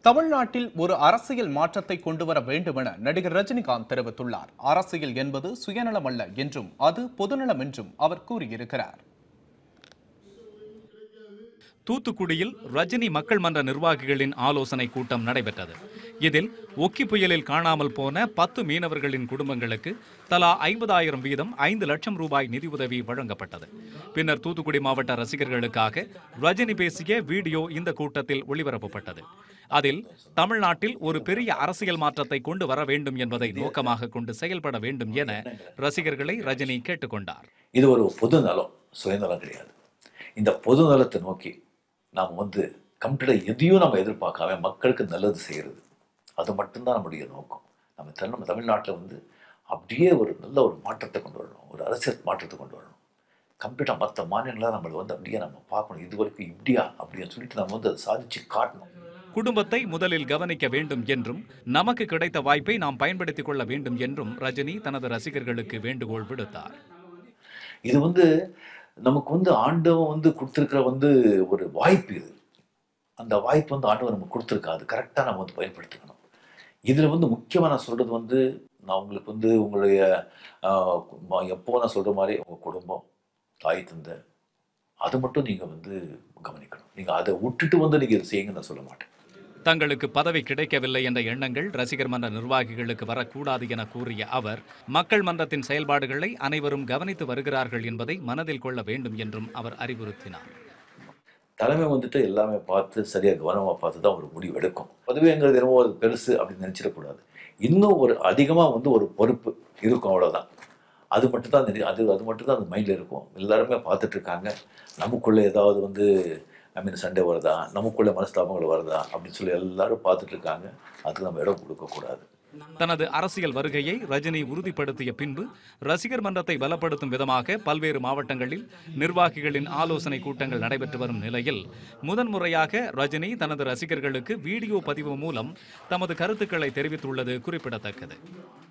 தமிழ்நாட்டில் ஒரு அரசியல் மாற்றத்தை கொண்டுவர வேண்டுமென நடிகர் ரஜினிகாந்த் தெரிவித்துள்ளார் அரசியல் என்பது சுயநலம் அல்ல என்றும் அது பொதுநலம் என்றும் அவர் கூறியிருக்கிறார் தூத்துக்குடியில் ரஜினி மக்கள் மன்ற நிர்வாகிகளின் ஆலோசனை கூட்டம் நடைபெற்றது இதில் ஒக்கி புயலில் காணாமல் போன பத்து மீனவர்களின் குடும்பங்களுக்கு தலா ஐம்பதாயிரம் வீதம் ஐந்து லட்சம் ரூபாய் நிதியுதவி வழங்கப்பட்டது பின்னர் தூத்துக்குடி மாவட்ட ரசிகர்களுக்காக ரஜினி பேசிய வீடியோ இந்த கூட்டத்தில் ஒளிபரப்பப்பட்டது அதில் தமிழ்நாட்டில் ஒரு பெரிய அரசியல் மாற்றத்தை கொண்டு வர வேண்டும் என்பதை நோக்கமாக கொண்டு செயல்பட வேண்டும் என ரசிகர்களை ரஜினி கேட்டுக்கொண்டார் இது ஒரு பொது நலம் சுயநலம் கிடையாது இந்த பொது நலத்தை நோக்கி நாம் வந்து கம்ப்ளீட்டாக எதையும் நம்ம எதிர்பார்க்காம மக்களுக்கு நல்லது செய்கிறது அது மட்டும்தான் நம்முடைய நோக்கம் நம்ம தமிழ் நம்ம தமிழ்நாட்டில் வந்து அப்படியே ஒரு நல்ல ஒரு மாற்றத்தை கொண்டு வரணும் ஒரு அரசியல் மாற்றத்தை கொண்டு வரணும் கம்ப்ளீட்டாக மற்ற மாநிலங்களாக நம்மளை வந்து அப்படியே நம்ம பார்க்கணும் இது வரைக்கும் இப்படியா அப்படின்னு சொல்லிட்டு நம்ம வந்து அதை சாதிச்சு காட்டணும் குடும்பத்தை முதலில் கவனிக்க வேண்டும் என்றும் நமக்கு கிடைத்த வாய்ப்பை நாம் பயன்படுத்திக் கொள்ள வேண்டும் என்றும் ரஜினி தனது ரசிகர்களுக்கு வேண்டுகோள் விடுத்தார் இது வந்து நமக்கு வந்து ஆண்டவன் வந்து கொடுத்துருக்கிற வந்து ஒரு வாய்ப்பு இது அந்த வாய்ப்பு வந்து ஆண்டவன் நமக்கு கொடுத்துருக்கா அது கரெக்டாக நம்ம வந்து பயன்படுத்திக்கணும் இதில் வந்து முக்கியமாக நான் சொல்கிறது வந்து நான் உங்களுக்கு வந்து உங்களுடைய ஆஹ், ம- எப்போ நான் சொல்கிற மாதிரி உங்கள் குடும்பம் தாய் தந்தை அது மட்டும் நீங்கள் வந்து கவனிக்கணும் நீங்கள் அதை விட்டுட்டு வந்து நீங்கள் இதை செய்யுங்கன்னு நான் சொல்ல மாட்டேன் தங்களுக்கு பதவி கிடைக்கவில்லை என்ற எண்ணங்கள் ரசிகர் மன்ற நிர்வாகிகளுக்கு வரக்கூடாது என கூறிய அவர் மக்கள் மன்றத்தின் செயல்பாடுகளை அனைவரும் கவனித்து வருகிறார்கள் என்பதை மனதில் கொள்ள வேண்டும் என்றும் அவர் அறிவுறுத்தினார் தலைமை வந்துட்டு எல்லாமே பார்த்து சரியாக கவனமாக பார்த்து தான் ஒரு முடிவு எடுக்கும் பதவிங்கிறது என்னமோ ஒரு பெருசு அப்படின்னு நினச்சிடக்கூடாது இன்னும் ஒரு அதிகமாக வந்து ஒரு பொறுப்பு இருக்கும் அவ்வளோதான் அது மட்டும் தான் அது அது மட்டும் தான் அந்த மைண்டில் இருக்கும் எல்லாருமே பார்த்துட்டு இருக்காங்க நமக்குள்ளே ஏதாவது வந்து ஐ மீன் சண்டை வருதா நமக்குள்ளே மனஸ்தாபங்கள் வருதா அப்படின்னு சொல்லி எல்லாரும் பார்த்துட்டு இருக்காங்க அதுக்கு நம்ம இடம் கொடுக்கக்கூடாது தனது அரசியல் வருகையை ரஜினி உறுதிப்படுத்திய பின்பு ரசிகர் மன்றத்தை பலப்படுத்தும் விதமாக பல்வேறு மாவட்டங்களில் நிர்வாகிகளின் ஆலோசனை கூட்டங்கள் நடைபெற்று வரும் நிலையில் முதன்முறையாக ரஜினி தனது ரசிகர்களுக்கு வீடியோ பதிவு மூலம் தமது கருத்துக்களை தெரிவித்துள்ளது குறிப்பிடத்தக்கது